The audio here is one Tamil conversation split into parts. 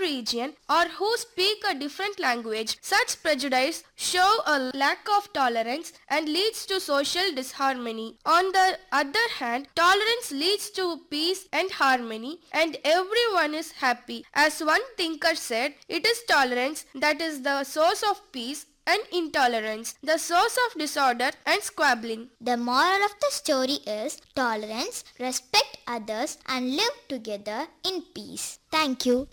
region or who speak a different language. Such prejudice show a lack of tolerance and leads to social disharmony. On the other hand, tolerance leads to peace and harmony and everyone is happy. As one thinker said, it is tolerance that is the source of peace and intolerance, the source of disorder and squabbling. The moral of the story is tolerance, respect others, and live together in peace. Thank you.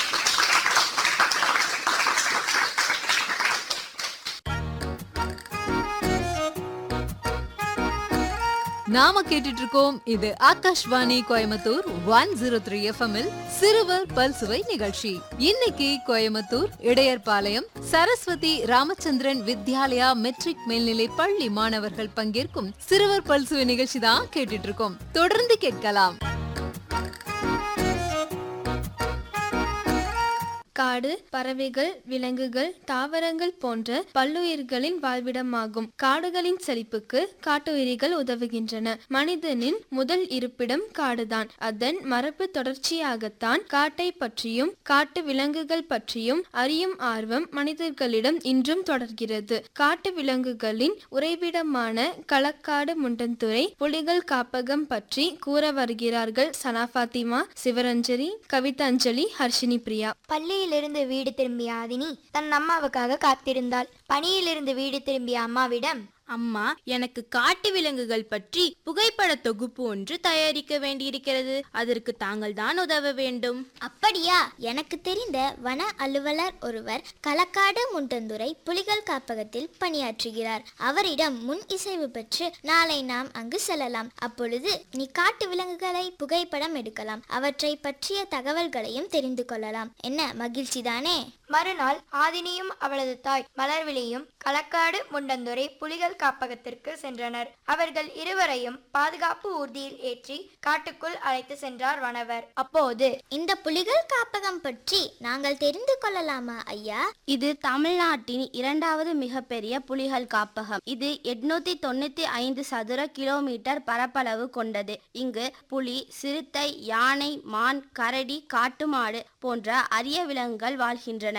நாம கேட்டுட்டு இருக்கோம் இது Akashvani Coimbatore one zero three எஃப்எம்மில் சிறுவர் பல்சுவை நிகழ்ச்சி இன்னைக்கு கோயம்புத்தூர் இடையர்பாளையம் சரஸ்வதி ராமச்சந்திரன் வித்யாலயா மெட்ரிக் மேல்நிலை பள்ளி மாணவர்கள் பங்கேற்கும் சிறுவர் பல்சுவை நிகழ்ச்சி தான் கேட்டுட்டு இருக்கோம் தொடர்ந்து கேட்கலாம் காடு பறவைகள் விலங்குகள் தாவரங்கள் போன்ற பல்லுயிர்களின் வாழ்விடமாகும் காடுகளின் செழிப்புக்கு காட்டுயிரிகள் உதவுகின்றன மனிதனின் முதல் இருப்பிடம் காடுதான் அதன் மரபு தொடர்ச்சியாகத்தான் காட்டை பற்றியும் காட்டு விலங்குகள் பற்றியும் அறியும் ஆர்வம் மனிதர்களிடம் இன்றும் தொடர்கிறது காட்டு விலங்குகளின் உறைவிடமான களக்காடு முண்டந்துறை புலிகள் காப்பகம் பற்றி கூற வருகிறார்கள் சனா ஃபாத்திமா சிவரஞ்சலி கவிதாஞ்சலி ஹர்ஷினி பிரியா பள்ளியிலிருந்து வீடு திரும்பிய ஆதினி தன் அம்மாவுக்காக காத்திருந்தாள் பணியிலிருந்து வீடு திரும்பிய அம்மாவிடம் அம்மா எனக்கு காட்டு விலங்குகள் பற்றி புகைப்பட தொகுப்பு ஒன்று தயாரிக்க வேண்டியிருக்கிறது அதற்கு தாங்கள் தான் உதவ வேண்டும் அப்படியா எனக்கு தெரிந்த வன அலுவலர் ஒருவர் களக்காடு முண்டந்துறை புலிகள் காப்பகத்தில் பணியாற்றுகிறார் அவரிடம் முன் இசைவு பெற்று நாளை நாம் அங்கு செல்லலாம் அப்பொழுது நீ காட்டு விலங்குகளை புகைப்படம் எடுக்கலாம் அவற்றை பற்றிய தகவல்களையும் தெரிந்து கொள்ளலாம் என்ன மகிழ்ச்சிதானே மறுநாள் ஆதினியும் அவளது தாய் மலர்விழியும் களக்காடு முண்டந்துறை புலிகள் காப்பகத்திற்கு சென்றனர் அவர்கள் இருவரையும் பாதுகாப்பு ஊர்தியில் ஏற்றி காட்டுக்குள் அழைத்து சென்றார் வனவர் அப்போது இந்த புலிகள் காப்பகம் பற்றி நாங்கள் தெரிந்து கொள்ளலாமா ஐயா இது தமிழ்நாட்டின் இரண்டாவது மிகப்பெரிய புலிகள் காப்பகம் இது எட்நூத்தி தொண்ணூத்தி ஐந்து சதுர கிலோமீட்டர் பரப்பளவு கொண்டது இங்கு புலி சிறுத்தை யானை மான் கரடி காட்டுமாடு போன்ற அரிய விலங்குகள் வாழ்கின்றன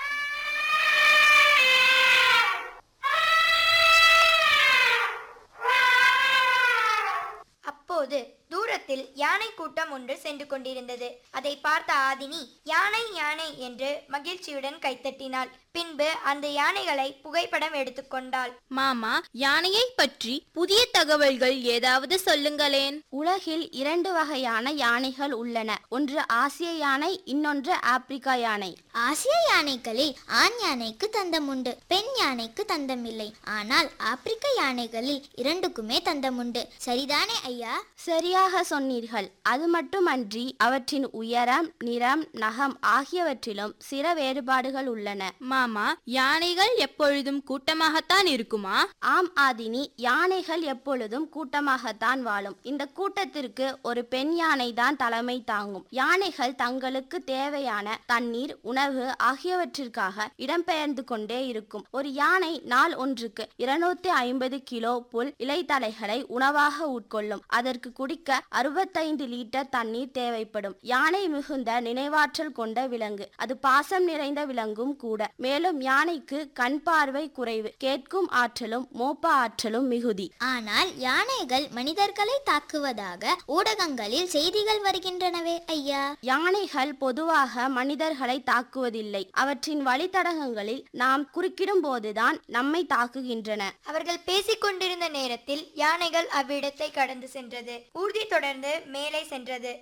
அப்போது தூரத்தில் யானை கூட்டம் ஒன்று சென்று கொண்டிருந்தது அதை பார்த்த ஆதினி யானை யானை என்று மகிழ்ச்சியுடன் கைத்தட்டினாள் பின்பு அந்த யானைகளை புகைப்படம் எடுத்துக்கொண்டாள் மாமா யானையை பற்றி புதிய தகவல்கள் ஏதாவது சொல்லுங்களேன் உலகில் இரண்டு வகையான யானைகள் உள்ளன ஒன்று ஆசிய யானை இன்னொன்று ஆப்பிரிக்கா யானை ஆசிய யானைகளில் ஆண் யானைக்கு தந்தம் உண்டு பெண் யானைக்கு தந்தம் இல்லை ஆனால் ஆப்பிரிக்க யானைகளில் இரண்டுக்குமே தந்தம் உண்டு சரிதானே ஐயா சரியாக சொன்னீர்கள் அது மட்டுமன்றி அவற்றின் உயரம் நிறம் நகம் ஆகியவற்றிலும் சில வேறுபாடுகள் உள்ளன மாமா யானைகள் எப்பொழுதும் கூட்டமாகத்தான் இருக்குமா ஆம் ஆதினி யானைகள் எப்பொழுதும் கூட்டமாகத்தான் வாழும் இந்த கூட்டத்திற்கு ஒரு பெண் யானை தான் தலைமை தாங்கும் யானைகள் தங்களுக்கு தேவையான தண்ணீர் உணவு ஆகியவற்றிற்காக இடம்பெயர்ந்து கொண்டே இருக்கும் ஒரு யானை நாள் ஒன்றுக்கு இருநூத்தி ஐம்பது கிலோ புல் இலைத்தலைகளை உணவாக உட்கொள்ளும் அதற்கு குடிக்க அறுபத்தைந்து லிட்டர் தண்ணீர் தேவைப்படும் யானை மிகுந்த நினைவாற்றல் கொண்ட விலங்கு அது பாசம் நிறைந்த விலங்கும் கூட மேலும் யானைக்கு கண் பார்வை குறைவு கேட்கும் ஆற்றலும் மோப்ப ஆற்றலும் மிகுதி ஆனால் யானைகள் மனிதர்களை தாக்குவதாக ஊடகங்களில் செய்திகள் வருகின்றனவே ஐயா யானைகள் பொதுவாக மனிதர்களை தாக்குவதில்லை அவற்றின் வழித்தடகங்களில் நாம் குறுக்கிடும் போதுதான் நம்மை தாக்குகின்றன அவர்கள் பேசிக் கொண்டிருந்த நேரத்தில் யானைகள் அவ்விடத்தை கடந்து சென்றது ஊர்தி தொடர்ந்து மேலே சென்றது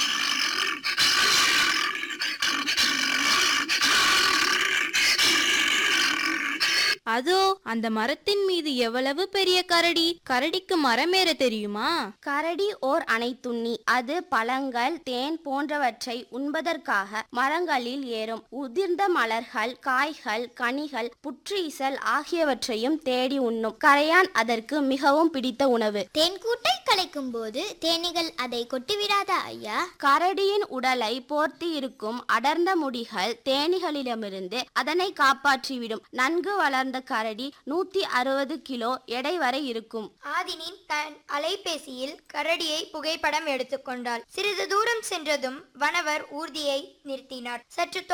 அதோ அந்த மரத்தின் மீது எவ்வளவு பெரிய கரடி கரடிக்கு மரமேற தெரியுமா கரடி ஓர் அனைத்துண்ணி அது பழங்கள் தேன் போன்றவற்றை உண்பதற்காக மரங்களில் ஏறும் உதிர்ந்த மலர்கள் காய்கள் கனிகள் புற்றீசல் ஆகியவற்றையும் தேடி உண்ணும் கரையான் அதற்கு மிகவும் பிடித்த உணவு தேன்கூட்டை கலைக்கும் போது தேனீகள் அதை கொட்டிவிடாதா ஐயா கரடியின் உடலை போர்த்தி இருக்கும் அடர்ந்த முடிகள் தேனீகளிடமிருந்து அதனை காப்பாற்றிவிடும் நன்கு வளர்ந்த கரடி நூத்தி அறுபது கிலோ எடை வரை இருக்கும் ஆதினி தன் அலைபேசியில் கரடியை புகைப்படம் எடுத்துக்கொண்டாள் சிறிது தூரம் சென்றதும் வனவர் ஊர்தியை நிறுத்தினார் சற்று